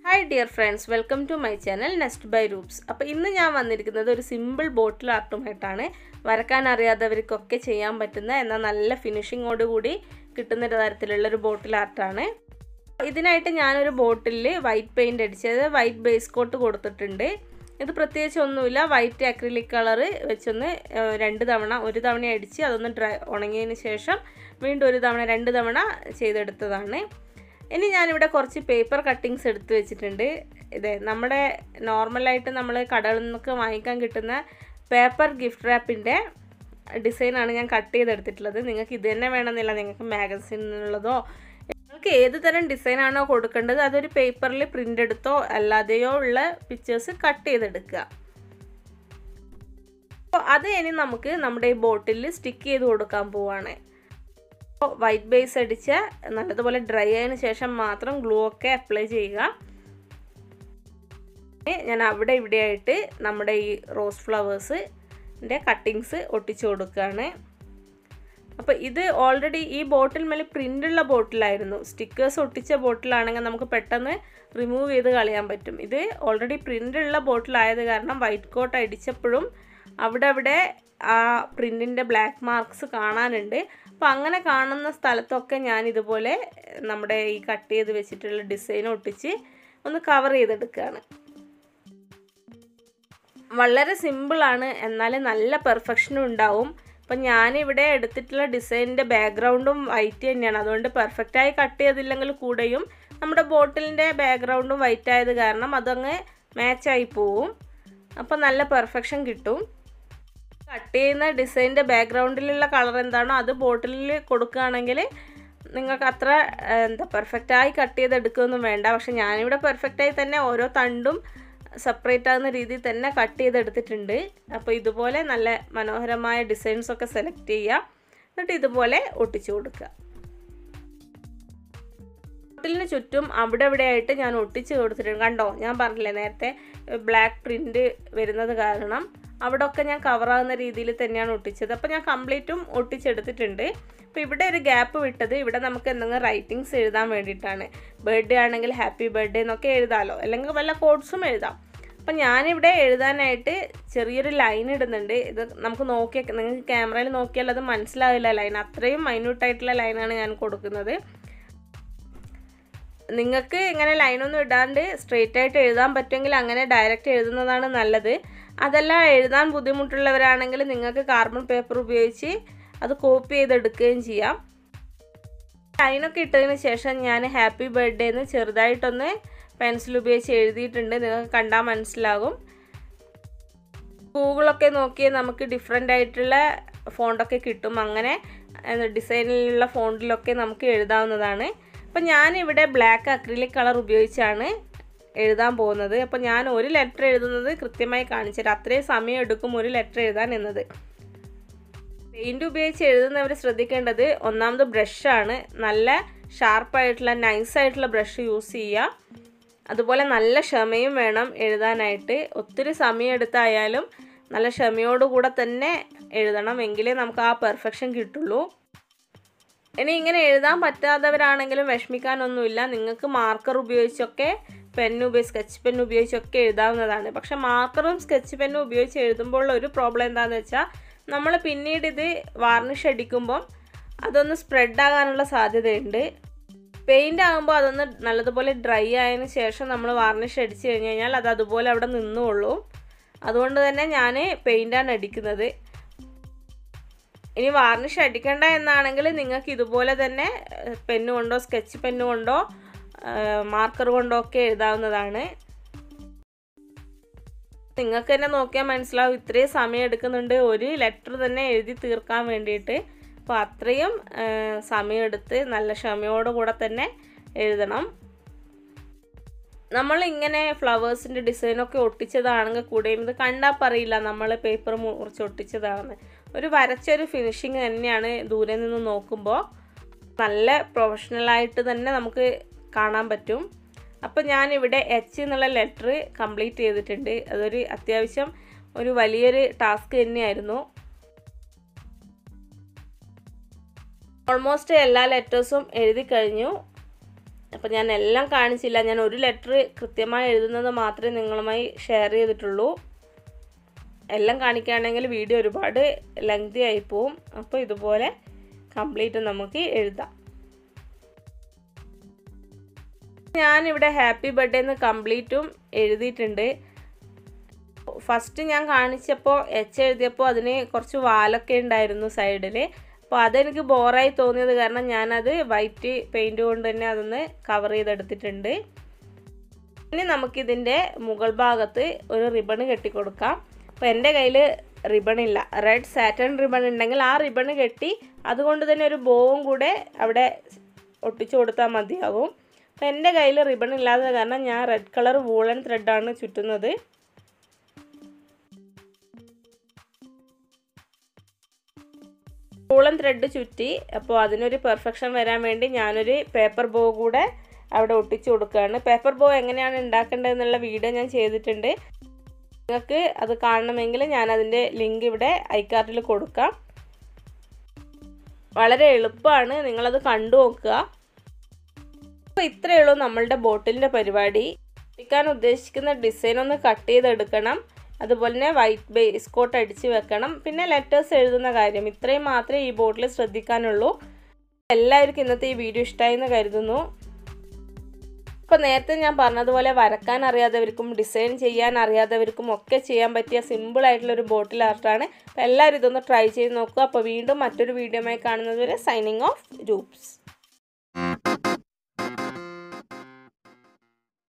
hi dear friends welcome to my channel nest by Roops അപ്പോൾ ഇന്ന് ഞാൻ വന്നിരിക്കുന്നത് ഒരു സിമ്പിൾ ബോട്ടിൽ ആർട്ടുമായിട്ടാണ് വരക്കാൻ അറിയാത്തവർക്കൊക്കെ ചെയ്യാൻ പറ്റുന്ന എന്നാൽ നല്ല ഫിനിഷിങ്ങോട് കൂടി കിട്ടുന്ന തരത്തിലുള്ള ഒരു ബോട്ടിൽ ആർട്ടാണ് ഇതിനായിട്ട് ഞാനൊരു ബോട്ടിലിൽ വൈറ്റ് പെയിൻറ് അടിച്ചത് വൈറ്റ് ബേസ് കോട്ട് കൊടുത്തിട്ടുണ്ട് ഇത് പ്രത്യേകിച്ച് ഒന്നുമില്ല വൈറ്റ് അക്രിലിക് കളർ വെച്ചൊന്ന് ഏഹ്, രണ്ട് തവണ ഒരു തവണ അടിച്ച് അതൊന്ന് ഡ്രൈ ഉണങ്ങിയതിന് ശേഷം വീണ്ടും ഒരു തവണ രണ്ട് തവണ ചെയ്തെടുത്തതാണ് ഇനി ഞാനിവിടെ കുറച്ച് പേപ്പർ കട്ടിങ്സ് എടുത്ത് വെച്ചിട്ടുണ്ട് ഇത് നമ്മുടെ നോർമലായിട്ട് നമ്മൾ കടകളിൽ നിന്നൊക്കെ വാങ്ങിക്കാൻ കിട്ടുന്ന പേപ്പർ ഗിഫ്റ്റ് റാപ്പിൻ്റെ ഡിസൈനാണ് ഞാൻ കട്ട് ചെയ്തെടുത്തിട്ടുള്ളത് നിങ്ങൾക്ക് ഇത് തന്നെ വേണമെന്നില്ല നിങ്ങൾക്ക് മാഗസിനുള്ളതോ നിങ്ങൾക്ക് ഏത് തരം ഡിസൈനാണോ കൊടുക്കേണ്ടത് അതൊരു പേപ്പറിൽ പ്രിൻ്റ് എടുത്തോ അല്ലാതെയോ ഉള്ള പിക്ചേഴ്സ് കട്ട് ചെയ്തെടുക്കുക അപ്പോൾ അത് ഇനി നമുക്ക് നമ്മുടെ ഈ ബോട്ടിൽ സ്റ്റിക്ക് ചെയ്ത് കൊടുക്കാൻ പോവാണ് അപ്പോൾ വൈറ്റ് ബേസ് അടിച്ച് നല്ലതുപോലെ ഡ്രൈ ആയതിനു ശേഷം മാത്രം ഗ്ലൂ ഒക്കെ അപ്ലൈ ചെയ്യുക ഞാൻ അവിടെ ഇവിടെയായിട്ട് നമ്മുടെ ഈ റോസ് ഫ്ലവേഴ്സിൻ്റെ കട്ടിങ്സ് ഒട്ടിച്ചു കൊടുക്കുകയാണ് അപ്പോൾ ഇത് ഓൾറെഡി ഈ ബോട്ടിൽ മേലെ പ്രിൻ്റുള്ള ബോട്ടിലായിരുന്നു സ്റ്റിക്കേഴ്സ് ഒട്ടിച്ച ബോട്ടിലാണെങ്കിൽ നമുക്ക് പെട്ടെന്ന് റിമൂവ് ചെയ്ത് കളയാൻ പറ്റും ഇത് ഓൾറെഡി പ്രിൻ്റുള്ള ബോട്ടിലായത് കാരണം വൈറ്റ് കോട്ട് അടിച്ചപ്പോഴും അവിടെ അവിടെ ആ പ്രിൻറ്റിൻ്റെ ബ്ലാക്ക് മാർക്സ് കാണാനുണ്ട് അപ്പോൾ അങ്ങനെ കാണുന്ന സ്ഥലത്തൊക്കെ ഞാൻ ഇതുപോലെ നമ്മുടെ ഈ കട്ട് ചെയ്ത് വെച്ചിട്ടുള്ള ഡിസൈൻ ഒട്ടിച്ച് ഒന്ന് കവർ ചെയ്തെടുക്കുകയാണ് വളരെ സിമ്പിളാണ് എന്നാൽ നല്ല പെർഫെക്ഷനും ഉണ്ടാവും അപ്പം ഞാനിവിടെ എടുത്തിട്ടുള്ള ഡിസൈനിൻ്റെ ബാക്ക്ഗ്രൗണ്ടും വൈറ്റ് തന്നെയാണ് അതുകൊണ്ട് പെർഫെക്റ്റായി കട്ട് ചെയ്തില്ലെങ്കിൽ കൂടെയും നമ്മുടെ ബോട്ടിലിൻ്റെ ബാക്ക്ഗ്രൗണ്ടും വൈറ്റ് ആയത് കാരണം അതങ്ങ് മാച്ചായി പോവും അപ്പോൾ നല്ല പെർഫെക്ഷൻ കിട്ടും കട്ട് ചെയ്യുന്ന ഡിസൈനിൻ്റെ ബാക്ക്ഗ്രൗണ്ടിലുള്ള കളർ എന്താണോ അത് ബോട്ടിലിൽ കൊടുക്കുകയാണെങ്കിൽ നിങ്ങൾക്ക് അത്ര ഏഹ്, എന്താ പെർഫെക്റ്റായി കട്ട് ചെയ്തെടുക്കുകയൊന്നും വേണ്ട പക്ഷെ ഞാനിവിടെ പെർഫെക്റ്റായി തന്നെ ഓരോ തണ്ടും സെപ്പറേറ്റ് ആകുന്ന രീതിയിൽ തന്നെ കട്ട് ചെയ്തെടുത്തിട്ടുണ്ട് അപ്പോൾ ഇതുപോലെ നല്ല മനോഹരമായ ഡിസൈൻസ് ഒക്കെ സെലക്ട് ചെയ്യുക എന്നിട്ട് ഇതുപോലെ ഒട്ടിച്ചു കൊടുക്കുക ബോട്ടിലിന് ചുറ്റും അവിടെ ഇവിടെ ആയിട്ട് ഞാൻ ഒട്ടിച്ച് കൊടുത്തിട്ടുണ്ട് കണ്ടോ ഞാൻ പറഞ്ഞില്ലേ നേരത്തെ ബ്ലാക്ക് പ്രിൻ്റ് വരുന്നത് കാരണം അവിടെ ഒക്കെ ഞാൻ കവറാകുന്ന രീതിയിൽ തന്നെയാണ് ഒട്ടിച്ചത് അപ്പോൾ ഞാൻ കംപ്ലീറ്റും ഒട്ടിച്ചെടുത്തിട്ടുണ്ട് അപ്പോൾ ഇവിടെ ഒരു ഗ്യാപ്പ് വിട്ടത് ഇവിടെ നമുക്ക് എന്തെങ്കിലും റൈറ്റിങ്സ് എഴുതാൻ വേണ്ടിയിട്ടാണ് ബർത്ത്ഡേ ആണെങ്കിൽ ഹാപ്പി ബർത്ത്ഡേ എന്നൊക്കെ എഴുതാമല്ലോ അല്ലെങ്കിൽ വല്ല കോഡ്സും എഴുതാം അപ്പം ഞാനിവിടെ എഴുതാനായിട്ട് ചെറിയൊരു ലൈൻ ഇടുന്നുണ്ട് ഇത് നമുക്ക് നോക്കിയാൽ നിങ്ങൾക്ക് ക്യാമറയിൽ നോക്കിയാൽ അത് മനസ്സിലാവില്ല ലൈൻ അത്രയും മൈന്യൂട്ടായിട്ടുള്ള ലൈനാണ് ഞാൻ കൊടുക്കുന്നത് നിങ്ങൾക്ക് ഇങ്ങനെ ലൈനൊന്നും ഇടാണ്ട് സ്ട്രെയിറ്റ് ആയിട്ട് എഴുതാൻ പറ്റുമെങ്കിൽ അങ്ങനെ ഡയറക്റ്റ് എഴുതുന്നതാണ് നല്ലത് അതല്ല എഴുതാൻ ബുദ്ധിമുട്ടുള്ളവരാണെങ്കിൽ നിങ്ങൾക്ക് കാർബൺ പേപ്പർ ഉപയോഗിച്ച് അത് കോപ്പി ചെയ്തെടുക്കുകയും ചെയ്യാം ലൈനൊക്കെ ഇട്ടതിന് ശേഷം ഞാൻ ഹാപ്പി ബർത്ത്ഡേ എന്ന് ചെറുതായിട്ടൊന്ന് പെൻസിൽ ഉപയോഗിച്ച് എഴുതിയിട്ടുണ്ട് നിങ്ങൾക്ക് കണ്ടാൽ മനസ്സിലാകും ഗൂഗിളൊക്കെ നോക്കി നമുക്ക് ഡിഫറെൻ്റ് ആയിട്ടുള്ള ഫോണ്ടൊക്കെ കിട്ടും അങ്ങനെ ഡിസൈനിലുള്ള ഫോണ്ടിലൊക്കെ നമുക്ക് എഴുതാവുന്നതാണ് അപ്പം ഞാനിവിടെ ബ്ലാക്ക് അക്രിലിക് കളർ ഉപയോഗിച്ചാണ് എഴുതാൻ പോകുന്നത് അപ്പോൾ ഞാൻ ഒരു ലെറ്റർ എഴുതുന്നത് കൃത്യമായി കാണിച്ചു തരാം അത്രയും സമയം എടുക്കും ഒരു ലെറ്റർ എഴുതാൻ എന്നത് പെയിൻറ് ഉപയോഗിച്ച് എഴുതുന്നവർ ശ്രദ്ധിക്കേണ്ടത് ഒന്നാമത് ബ്രഷാണ് നല്ല ഷാർപ്പായിട്ടുള്ള നൈസായിട്ടുള്ള ബ്രഷ് യൂസ് ചെയ്യുക അതുപോലെ നല്ല ക്ഷമയും വേണം എഴുതാനായിട്ട് ഒത്തിരി സമയം എടുത്തായാലും നല്ല ക്ഷമയോടുകൂടെ തന്നെ എഴുതണം എങ്കിലേ നമുക്ക് ആ പെർഫെക്ഷൻ കിട്ടുള്ളൂ ഇനി ഇങ്ങനെ എഴുതാൻ പറ്റാത്തവരാണെങ്കിലും വിഷമിക്കാനൊന്നുമില്ല നിങ്ങൾക്ക് മാർക്കർ ഉപയോഗിച്ചൊക്കെ പെൻ ഉപയോഗിച്ച് സ്കെച്ച് പെൻ ഉപയോഗിച്ചൊക്കെ എഴുതാവുന്നതാണ് പക്ഷെ മാർക്കറും സ്കെച്ച് പെന്നും ഉപയോഗിച്ച് എഴുതുമ്പോൾ ഒരു പ്രോബ്ലം എന്താണെന്ന് വെച്ചാൽ നമ്മൾ പിന്നീട് ഇത് വാർണിഷ് അടിക്കുമ്പം അതൊന്ന് സ്പ്രെഡ് ആകാനുള്ള സാധ്യതയുണ്ട് പെയിൻ്റ് ആകുമ്പോൾ അതൊന്ന് നല്ലതുപോലെ ഡ്രൈ ആയതിനു ശേഷം നമ്മൾ വാർണിഷ് അടിച്ചു കഴിഞ്ഞ് കഴിഞ്ഞാൽ അത് അതുപോലെ അവിടെ നിന്നുള്ളൂ അതുകൊണ്ട് തന്നെ ഞാൻ പെയിൻ്റാണ് അടിക്കുന്നത് ഇനി വാർണിഷ് അടിക്കണ്ട എന്നാണെങ്കിൽ നിങ്ങൾക്ക് ഇതുപോലെ തന്നെ പെന്ന് കൊണ്ടോ സ്കെച്ച് പെന്ന് കൊണ്ടോ മാർക്കർ കൊണ്ടോ ഒക്കെ എഴുതാവുന്നതാണ് നിങ്ങൾക്ക് തന്നെ നോക്കിയാൽ മനസ്സിലാവും ഇത്രയും സമയം എടുക്കുന്നുണ്ട് ഒരു ലെറ്റർ തന്നെ എഴുതി തീർക്കാൻ വേണ്ടിയിട്ട് അപ്പോൾ അത്രയും ആ, സമയമെടുത്ത് നല്ല ക്ഷമയോടു കൂടെ തന്നെ എഴുതണം നമ്മൾ ഇങ്ങനെ ഫ്ലവേഴ്സിൻ്റെ ഡിസൈനൊക്കെ ഒട്ടിച്ചതാണെങ്കിൽ കൂടെയും ഇത് കണ്ടാൽ പറയില്ല നമ്മൾ പേപ്പർ മുറിച്ച് ഒട്ടിച്ചതാണ് ഒരു വരച്ചൊരു ഫിനിഷിങ് തന്നെയാണ് ദൂരെ നിന്ന് നോക്കുമ്പോൾ നല്ല പ്രൊഫഷണലായിട്ട് തന്നെ നമുക്ക് കാണാൻ പറ്റും അപ്പോൾ ഞാനിവിടെ എച്ച് എന്നുള്ള ലെറ്റർ കംപ്ലീറ്റ് ചെയ്തിട്ടുണ്ട് അതൊരു അത്യാവശ്യം ഒരു വലിയൊരു ടാസ്ക് തന്നെയായിരുന്നു ഓൾമോസ്റ്റ് എല്ലാ ലെറ്റേഴ്സും എഴുതി കഴിഞ്ഞു അപ്പോൾ ഞാൻ എല്ലാം കാണിച്ചില്ല ഞാൻ ഒരു ലെറ്റർ കൃത്യമായി എഴുതുന്നത് മാത്രമേ നിങ്ങളുമായി ഷെയർ ചെയ്തിട്ടുള്ളൂ എല്ലാം കാണിക്കുകയാണെങ്കിൽ വീഡിയോ ഒരുപാട് ലെങ്തി ആയി പോവും അപ്പോൾ ഇതുപോലെ കംപ്ലീറ്റ് നമുക്ക് എഴുതാം ഞാനിവിടെ ഹാപ്പി ബർത്ത്ഡേ എന്ന് കംപ്ലീറ്റും എഴുതിയിട്ടുണ്ട് ഫസ്റ്റ് ഞാൻ കാണിച്ചപ്പോൾ എച്ച് എഴുതിയപ്പോൾ അതിന് കുറച്ച് വാലൊക്കെ ഉണ്ടായിരുന്നു സൈഡിൽ അപ്പോൾ അതെനിക്ക് ബോറായി തോന്നിയത് കാരണം ഞാനത് വൈറ്റ് പെയിൻറ് കൊണ്ട് തന്നെ അതൊന്ന് കവർ ചെയ്തെടുത്തിട്ടുണ്ട് ഇനി നമുക്കിതിൻ്റെ മുകൾ ഭാഗത്ത് ഒരു റിബൺ കെട്ടിക്കൊടുക്കാം അപ്പോൾ എൻ്റെ കയ്യിൽ റിബൺ ഇല്ല റെഡ് സാറ്റൺ റിബൺ ഉണ്ടെങ്കിൽ ആ റിബൺ കെട്ടി അതുകൊണ്ട് തന്നെ ഒരു ബോവും കൂടെ അവിടെ ഒട്ടിച്ചു കൊടുത്താൽ മതിയാകും അപ്പോൾ എൻ്റെ കയ്യിൽ റിബൺ ഇല്ലാത്തത് കാരണം ഞാൻ റെഡ് കളർ വൂളൻ ത്രെഡാണ് ചുറ്റുന്നത് വൂളൻ ത്രെഡ് ചുറ്റി അപ്പോൾ അതിനൊരു പെർഫെക്ഷൻ വരാൻ വേണ്ടി ഞാനൊരു പേപ്പർ ബോ കൂടെ അവിടെ ഒട്ടിച്ചു കൊടുക്കുകയാണ് പേപ്പർ ബോ എങ്ങനെയാണ് ഉണ്ടാക്കേണ്ടതെന്നുള്ള വീഡിയോ ഞാൻ ചെയ്തിട്ടുണ്ട് നിങ്ങൾക്ക് അത് കാണണമെങ്കിൽ ഞാൻ അതിൻ്റെ ലിങ്ക് ഇവിടെ ഐക്കാർട്ടിൽ കൊടുക്കാം വളരെ എളുപ്പമാണ് നിങ്ങളത് കണ്ടു നോക്കുക അപ്പോൾ ഇത്രയേ ഉള്ളൂ നമ്മളുടെ ബോട്ടിലിൻ്റെ പരിപാടി ഒട്ടിക്കാൻ ഉദ്ദേശിക്കുന്ന ഡിസൈൻ ഒന്ന് കട്ട് ചെയ്തെടുക്കണം അതുപോലെ തന്നെ വൈറ്റ് ബേസ് കോട്ട് അടിച്ച് വെക്കണം പിന്നെ ലെറ്റേഴ്സ് എഴുതുന്ന കാര്യം ഇത്രയും മാത്രമേ ഈ ബോട്ടിൽ ശ്രദ്ധിക്കാനുള്ളൂ എല്ലാവർക്കും ഇന്നത്തെ ഈ വീഡിയോ ഇഷ്ടമായി എന്ന് കരുതുന്നു ഇപ്പോൾ നേരത്തെ ഞാൻ പറഞ്ഞതുപോലെ വരക്കാൻ അറിയാത്തവർക്കും ഡിസൈൻ ചെയ്യാൻ അറിയാത്തവർക്കും ഒക്കെ ചെയ്യാൻ പറ്റിയ സിമ്പിൾ ആയിട്ടുള്ള ഒരു ബോട്ടിൽ ആർട്ടാണ് അപ്പോൾ എല്ലാവരും ഇതൊന്ന് ട്രൈ ചെയ്ത് നോക്കുക അപ്പോൾ വീണ്ടും മറ്റൊരു വീഡിയോമായി കാണുന്നത് വരെ സൈനിങ് ഓഫ് രൂപ്സ്